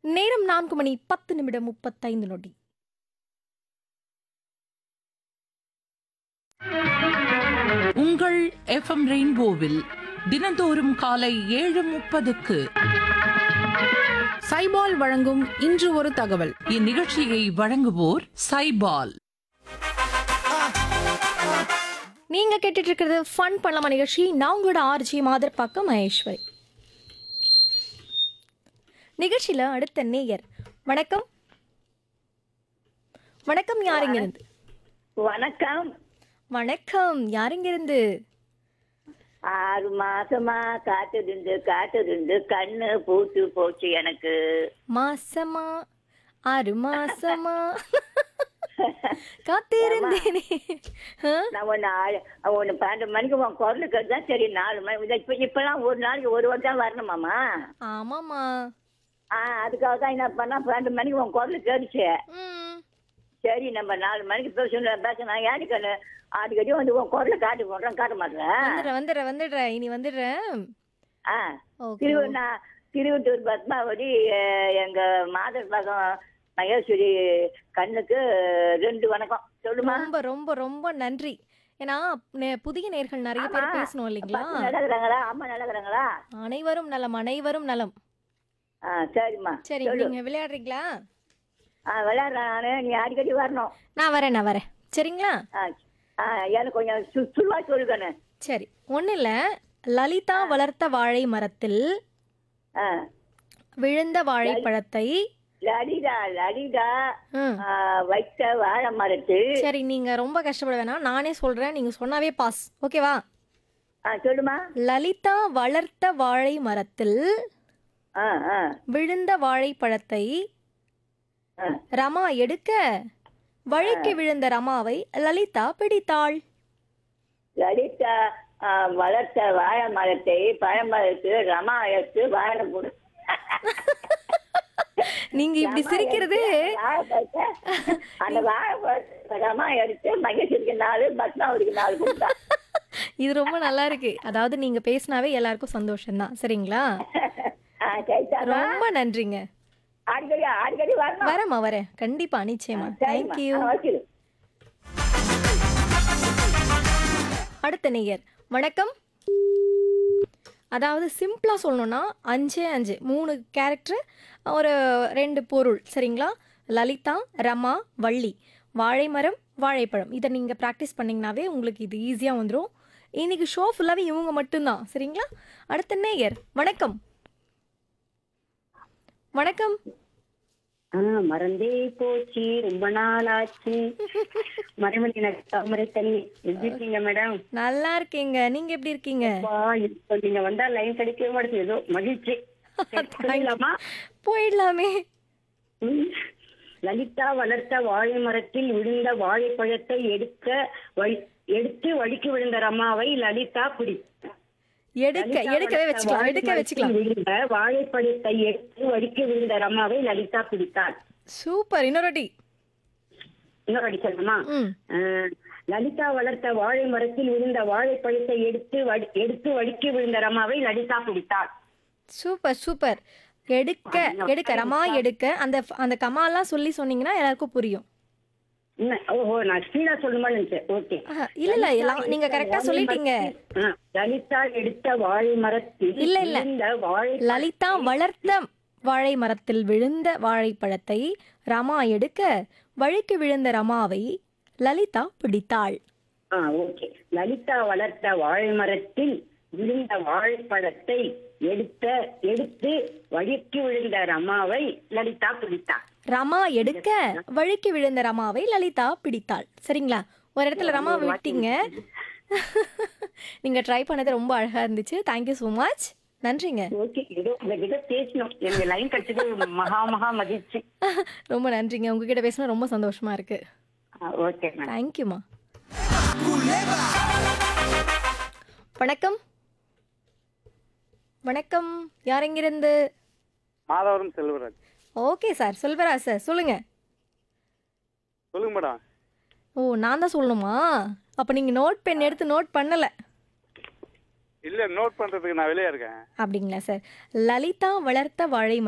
நேரம் நான்கு மணி பத்து நிமிடம் முப்பத்தைந்து நொடி உங்கள் எஃப்எம் ரெயின்போவில் தினந்தோறும் காலை ஏழு முப்பதுக்கு சைபால் வழங்கும் இன்று ஒரு தகவல் இந்நிகழ்ச்சியை வழங்குவோர் சைபால் நீங்க கேட்டுட்டு இருக்கிறது ஃபன் பண்ணலாமா நிகழ்ச்சி நான் உங்களோட ஆர்ஜி மாதர் பக்கம் மகேஸ்வரி நிகழ்ச்சியில அடுத்த நேயர் வணக்கம் வணக்கம் யாருங்க இருந்து வணக்கம் வணக்கம் யாருங்க இருந்து ஆறு மாசமா காத்துருந்து காத்துருந்து கண்ணு பூத்து போச்சு எனக்கு மாசமா ஆறு மாசமா காத்திருந்தேனே ஆ? நான் ஒன்னு ஆ- ஒன்னு பன்னெண்டு மணிக்கு உன் குரலுக்கு தான் சரி நாலு மணி இதை இப்ப இப்பெல்லாம் ஒரு நாளைக்கு ஒரு வாரம் தான் வரணுமாமா ஆமாமா ஆ அதுக்காக தான் என்ன பண்ணா பன்னெண்டு மணிக்கு உன் குரல் கேட்டுச்சு ம் சரி நம்ம நாலு மணிக்கு பேசணும் பேச நான் ஏடிக்கண்ணு அடிக்கடி வந்து உன் குரலை காட்டி போடுறேன் காட்ட மாட்டேன் வந்துடுறேன் வந்துடுறேன் வந்துடுறேன் இனி வந்துடுறேன் ஆ ஓகே திரு நான் திருவட்டூர் பத்மாவதி அஹ், எங்க மாதர் மகன் மகேஸ்வரி கண்ணுக்கு ரெண்டு வணக்கம் சொல்லுமா ரொம்ப ரொம்ப ரொம்ப நன்றி ஏன்னா நே- புதிய நேர்கள் நிறைய பேர் ஆமா. பேசணும் இல்லைங்களா பசங்க நடக்குறாங்களா அம்மா நடக்குறாங்களா அனைவரும் நலம் அனைவரும் நலம் ஆ சரிம்மா சரி சொல்லு நீங்க விளையாடுறீங்களா ஆ விளையாடுறானு நீ அடிக்கடி வரணும் நான் வரேன் நான் வரேன் சரிங்களா ஆ ஆ எனக்கு கொஞ்சம் சு சுருவா சொல்லுக்கண்ணு சரி ஒன்றும் இல்லை லலிதா வளர்த்த வாழை மரத்தில் ஆ விழுந்த வாழைப்பழத்தை லடிடா லடிடா ம் ஆ, வைத்த வாழை மரத்து சரி நீங்க ரொம்ப கஷ்டப்பட வேணாம் நானே சொல்றேன் நீங்க சொன்னாவே பாஸ் ஓகேவா ஆ சொல்லுமா லலிதா வளர்த்த வாழை மரத்தில் ஆ ஆ விழுந்த வாழைப்பழத்தை ஆ. ரமா எடுக்க வழிக்கு விழுந்த ரமாவை லலிதா பிடித்தாள் லலிதா ஆ, வளர்த்த வாழை மரத்தை பழமரத்து ரமா எடுத்து வாழை போடு நீங்க இப்படி சிரிக்கிறது வாழைப்பழத்தை, அந்த வாழைப்பழத்தை ரமா எடுத்து மகேஸ்வரிக்கு நாலு பத்மாவதிக்கு நாலு கொடுத்தா இது ரொம்ப நல்லா இருக்கு அதாவது நீங்க பேசினாவே எல்லாருக்கும் சந்தோஷம்தான் சரிங்களா ஆ, சரிதாம்மா. ரொம்ப நன்றிங்க அடிக்கடி அடிக்கடி வரணும் வரேம்மா வரேன் கண்டிப்பா நிச்சயமா சரிம்மா. தேங்க்யூ ஆ, வச்சிரு. அடுத்த நேயர் வணக்கம் அதாவது சிம்பிளா சொல்லணும்னா அஞ்சே அஞ்சு மூணு கேரக்டர் ஒரு ரெண்டு பொருள் சரிங்களா லலிதா ரமா வள்ளி வாழைமரம் வாழைப்பழம் இதை நீங்கள் ப்ராக்டிஸ் பண்ணிங்கனாவே உங்களுக்கு இது ஈஸியாக வந்துடும் இன்னைக்கு ஷோ ஃபுல்லாகவே இவங்க மட்டும்தான் சரிங்களா அடுத்த நேயர் வணக்கம் வணக்கம் ஆ மறந்தே போச்சு ரொம்ப நாள் ஆச்சு மறைமொழி தாமரை தண்ணி எப்படி இருக்கீங்க மேடம் நல்லா இருக்கீங்க நீங்கள் எப்படி இருக்கீங்க அப்பா, இப்போ நீங்க வந்தா லைன் கிடைக்கவே மாட்டேங்குது ஏதோ மகிழ்ச்சி சரி, சொல்லிடலாமா போயிடலாமே ம். லலிதா வளர்த்த வாழை மரத்தில் விழுந்த வாழைப்பழத்தை எடுக்க வழி- எடுத்து வழிக்கு விழுந்த ரமாவை லலிதா பிடி எடுக்க லலிதா எடுக்கவே வளர்த்த வச்சுக்கலாம் வாழை எடுக்க மரத்தில் வச்சுக்கலாம் விழுந்த வாழைப்பழத்தை எடுத்து வழிக்கு விழுந்த ரமாவை லலிதா பிடித்தாள் சூப்பர் இன்னொரு வாட்டி இன்னொரு அடி சொல்லணுமா ம் ஆஹ் லலிதா வளர்த்த வாழை மரத்தில் விழுந்த வாழைப்பழத்தை எடுத்து வடி- எடுத்து வடிக்க விழுந்த ரமாவை லலிதா பிடித்தாள் சூப்பர் சூப்பர் எடுக்க எடுக்க ரமா எடுக்க அந்த அந்த கமாலாம் சொல்லி சொன்னீங்கன்னா எல்லாருக்கும் புரியும் என்ன, ஓஹோ நான் ஸ்பீடா சொல்லணுமா நினைச்சேன் ஓகே ஆஹா, இல்ல இல்ல எல்லாம் நீங்க கரெக்டா சொல்லிட்டீங்க ஆஹ், லலிதா எடுத்த வாழை மரத்தில் இல்ல, இல்ல. விழுந்த வாழை லலிதா வளர்த்த வாழை மரத்தில் விழுந்த வாழைப்பழத்தை ரமா எடுக்க வழிக்கு விழுந்த ரமாவை லலிதா பிடித்தாள் ஆ ஓகே லலிதா வளர்த்த வாழை மரத்தில் விழுந்த வாழைப்பழத்தை எடுத்த எடுத்து வழிக்கு விழுந்த ரமாவை லலிதா பிடித்தாள் ரமா எடுக்க வழிக்கு விழுந்த ரமாவை லலிதா பிடித்தாள் சரிங்களா ஒரு இடத்துல ரமா விட்டீங்க நீங்க ட்ரை பண்ணது ரொம்ப அழகா இருந்துச்சு தேங்க்யூ ஸோ மச் நன்றிங்க ஓகே ஏதோ உங்ககிட்ட பேசணும் எனக்கு லைன் கிடைச்சது மகா மகா மகிழ்ச்சி ரொம்ப நன்றிங்க உங்ககிட்ட பேசினா ரொம்ப சந்தோஷமா இருக்கு ஓகே மேடம் தேங்க்யூமா வணக்கம் வணக்கம் யார் எங்கிருந்து Madhavaram Selvaraj okay sir Selvaraj sir சொல்லுங்க சொல்லுங்க மேடம் ஓ நான் தான் சொல்லணுமா அப்போ நீங்கள் நோட் பென் எடுத்து நோட் பண்ணலை இல்ல நோட் பண்றதுக்கு நான் வெளியே இருக்கேன் அப்படிங்களா சார் லலிதா வளர்த்த வாழை